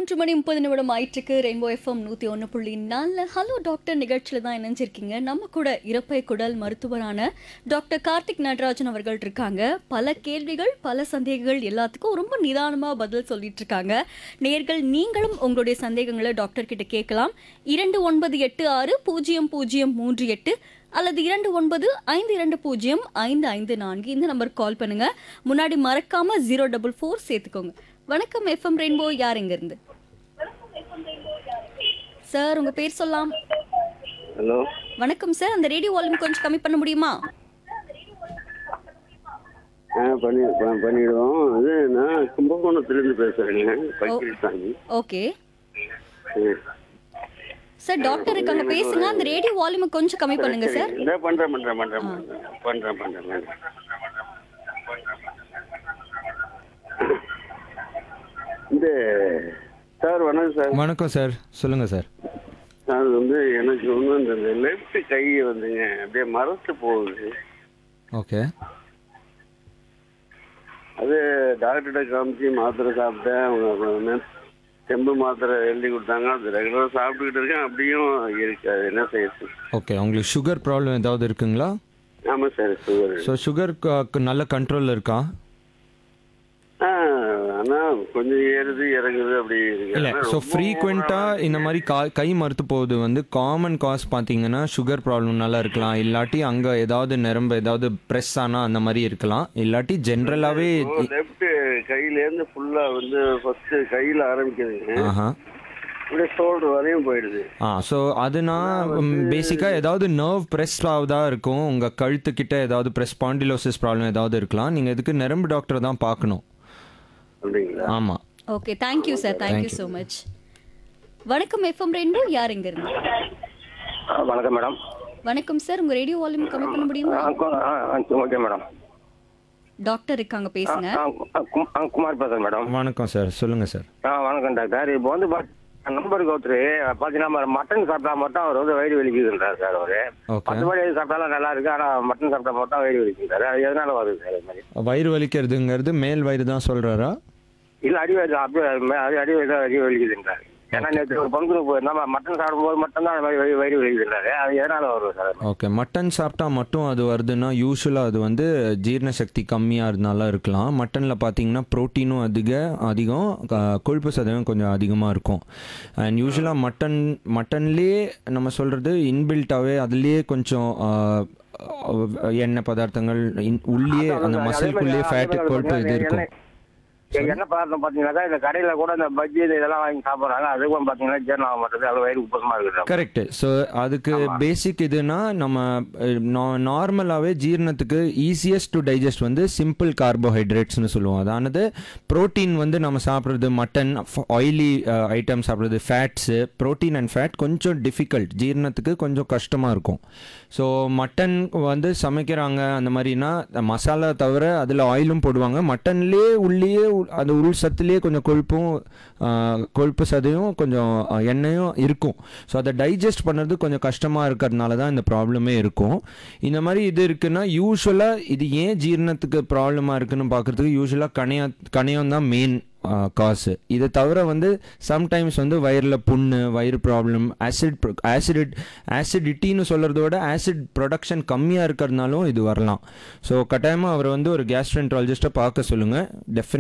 மூன்று மணி முப்பது நிமிடம் ஆயிட்டுருக்கு ரெயின்போ எஃப்எம் நூற்றி ஒன்று புள்ளி நாலில் ஹலோ டாக்டர் நிகழ்ச்சியில் தான் இணைஞ்சிருக்கீங்க நம்ம கூட இறப்பை குடல் மருத்துவரான டாக்டர் கார்த்திக் நடராஜன் அவர்கள் இருக்காங்க பல கேள்விகள் பல சந்தேகங்கள் எல்லாத்துக்கும் ரொம்ப நிதானமாக பதில் சொல்லிட்டு இருக்காங்க நேர்கள் நீங்களும் உங்களுடைய சந்தேகங்களை டாக்டர் கிட்ட கேட்கலாம் இரண்டு ஒன்பது எட்டு ஆறு பூஜ்ஜியம் பூஜ்ஜியம் மூன்று எட்டு அல்லது இரண்டு ஒன்பது ஐந்து இரண்டு பூஜ்ஜியம் ஐந்து ஐந்து நான்கு இந்த நம்பருக்கு கால் பண்ணுங்க முன்னாடி மறக்காம ஜீரோ டபுள் ஃபோர் சேர்த்துக்கோங்க வணக்கம் எஃப்எம் ரெயின்போ யார் எங்க இருந்து சார் உங்க பேர் சொல்லலாம் ஹலோ வணக்கம் சார் அந்த ரேடியோ வால்யூம் கொஞ்சம் கம்மி பண்ண முடியுமா ஆ பண்ணி ப- பண்ணிடுவோம் இது நான் கும்பகோணத்துலேருந்து பேசுகிறேங்க பக்கிரிசாமி ஓகே சார் டாக்டர் இருக்காங்க பேசுங்க அந்த ரேடியோ வால்யூமை கொஞ்சம் கம்மி பண்ணுங்க சார் இந்த பண்ணுறேன் பண்ணுறேன் பண்ணுறேன் பண்ணுறேன் பண்ணுறேன் பண்ணுறேன் இந்த சார் வணக்கம் சார் வணக்கம் சார் சொல்லுங்க சார் சார் வந்து எனக்கு வந்து இந்த லெஃப்ட் கை வந்துங்க அப்படியே மரத்து போகுது ஓகே அது டாக்டர்கிட்ட காமிச்சு மாத்திரை சாப்பிட்டேன் அவங்க அப்புறம் செம்பு மாத்திரை எழுதி கொடுத்தாங்க அது ரெகுலராக சாப்பிட்டுக்கிட்டு இருக்கேன் அப்படியும் இருக்கு அது என்ன செய்யுது ஓகே உங்களுக்கு சுகர் ப்ராப்ளம் ஏதாவது இருக்குங்களா ஆமாம் சார் சுகர் ஸோ சுகர் நல்ல கண்ட்ரோலில் இருக்கா ஆ ஆனால் கொஞ்சம் ஏறுது இறங்குது அப்படி இருக்கு இல்லை ஆனா ஸோ ரொம்ப ஃப்ரீக்வெண்ட்டாக இந்த மாதிரி கா கை மறுத்து போகுது வந்து காமன் காஸ் பார்த்தீங்கன்னா சுகர் ப்ராப்ளம் நல்லா இருக்கலாம் இல்லாட்டி அங்கே ஏதாவது நிரம்ப ஏதாவது ப்ரெஸ் ஆனால் அந்த மாதிரி இருக்கலாம் இல்லாட்டி ஜென்ரலாகவே லெஃப்ட் கையிலேருந்து ஃபுல்லாக வந்து ஃபர்ஸ்ட் கையில் ஆரம்பிக்குதுங்க ஆஹா அப்படியே ஷோல்டர் வரையும் போயிடுது ஆ ஸோ அதுனா பேசிக்காக ஏதாவது நர்வ் ப்ரெஸ் ஆகுதா இருக்கும் உங்கள் கழுத்துக்கிட்ட ஏதாவது ப்ரெஸ் பாண்டிலோசிஸ் ப்ராப்ளம் ஏதாவது இருக்கலாம் நீங்கள் இதுக்கு நரம்பு டாக்டர் தான் பார்க்கணும் அப்படிங்களா ஆமாம் okay thank you sir thank you so much வணக்கம் எஃப்எம் ரெயின்போ யார் எங்க இருந்து ஆ, வணக்கம் மேடம் வணக்கம் சார் உங்க ரேடியோ வால்யூம் கம்மி பண்ண முடியுமா ஆ, கு- ஆ, ஆ, ஓகே மேடம் டாக்டர் இருக்காங்க பேசுங்க ஆ, ஆ, கு- ஆ, குமார் பேசுறேன் மேடம் வணக்கம் சார் சொல்லுங்கள் சார் ஆ வணக்கம் டாக்டர் இப்போ வந்து பாத்- நம்பருக்கு ஒருத்தர் பார்த்தீங்கன்னா மட்டன் சாப்பிட்டா மட்டும் அவர் வந்து வயிறு வலிக்குதுன்றார் சார் அவரு ஓகே மற்றபடி எது சாப்பிட்டாலும் நல்லா இருக்கு ஆனால் மட்டன் சாப்பிட்டா மட்டும் வயிறு வலிக்குன்றாரு அது எதனால வருது சார் இது மாதிரி வயிறு வலிக்கிறதுங்கிறது மேல் வயிறு தான் சொல்கிறாரா இல்லை அடி வயிறு அப்படியே அது அடி வயிறு தான் அடி வலிக்குதுன்றாரு ஏன்னா நேற்று ஒரு பங்குக்கு போயிருந்தா மட்டன் சாப்பிடும்போது மட்டும் தான் வயிறு வயிறு வயிறு வலிக்குதுன்றாரு அது எதனால வருது சார் ஓகே மட்டன் சாப்பிட்டா மட்டும் அது வருதுன்னா யூஸ்வலாக அது வந்து ஜீரண சக்தி கம்மியாக இருந்தாலும் இருக்கலாம் மட்டனில் பார்த்தீங்கன்னா ப்ரோட்டீனும் அதிக அதிகம் க- கொழுப்பு சதவீதம் கொஞ்சம் அதிகமாக இருக்கும் அண்ட் யூஸ்வலாக மட்டன் மட்டன்லேயே நம்ம சொல்கிறது இன்பில்ட்டாகவே அதுலேயே கொஞ்சம் ஆ, எண்ணெய் பதார்த்தங்கள் இன்- உள்ளே அந்த மசில்குள்ளேயே ஃபேட்டு கொழுப்பு இது இருக்கும் என்ன பதார்த்தம் பார்த்தீங்கன்னாக்கா இந்த கடையில் கூட இந்த பஜ்ஜி இது இதெல்லாம் வாங்கி சாப்பிட்றாங்க அதுக்கும் பார்த்தீங்கன்னா ஜீரணம் ஆக மாட்டேது அது வயிறு உப்பசமாக இருக்குது கரெக்ட் ஸோ அதுக்கு பேசிக் இதுனா நம்ம நார்மலாகவே ஜீரணத்துக்கு ஈஸியஸ்ட் டு டைஜஸ்ட் வந்து சிம்பிள் கார்போஹைட்ரேட்ஸ்னு சொல்லுவோம் அதானது புரோட்டீன் வந்து நம்ம சாப்பிட்றது மட்டன் ஆயிலி ஐட்டம் சாப்பிட்றது ஃபேட்ஸு புரோட்டீன் அண்ட் ஃபேட் கொஞ்சம் டிஃபிகல்ட் ஜீரணத்துக்கு கொஞ்சம் கஷ்டமாக இருக்கும் ஸோ மட்டன் வந்து சமைக்கிறாங்க அந்த மாதிரினா மசாலா தவிர அதில் ஆயிலும் போடுவாங்க மட்டன்லேயே உள்ளேயே உ- அந்த உள் சத்துலேயே கொஞ்சம் கொழுப்பும் ஆ, கொழுப்பு சதையும் கொஞ்சம் ஆ, எண்ணெயும் இருக்கும் ஸோ அதை டைஜஸ்ட் பண்ணுறது கொஞ்சம் கஷ்டமாக இருக்கிறதுனால தான் இந்த ப்ராப்ளமே இருக்கும் இந்த மாதிரி இது இருக்குன்னா யூஸ்வலாக இது ஏன் ஜீரணத்துக்கு ப்ராப்ளமாக இருக்குன்னு பார்க்குறதுக்கு யூஸ்வலாக கணையா கணையம் தான் மெயின் காசு இதை தவிர வந்து சம்டைம்ஸ் வந்து வயிறில் புண்ணு வயிறு ப்ராப்ளம் ஆசிட் ஆசிட் ஆசிடிட்டின்னு சொல்கிறத விட ஆசிட் ப்ரொடக்ஷன் கம்மியாக இருக்கிறதுனாலும் இது வரலாம் ஸோ கட்டாயமாக அவர் வந்து ஒரு கேஸ்ட்ரென்ட்ராலஜிஸ்ட்டை பார்க்க சொல்லுங்கள் டெஃபினட்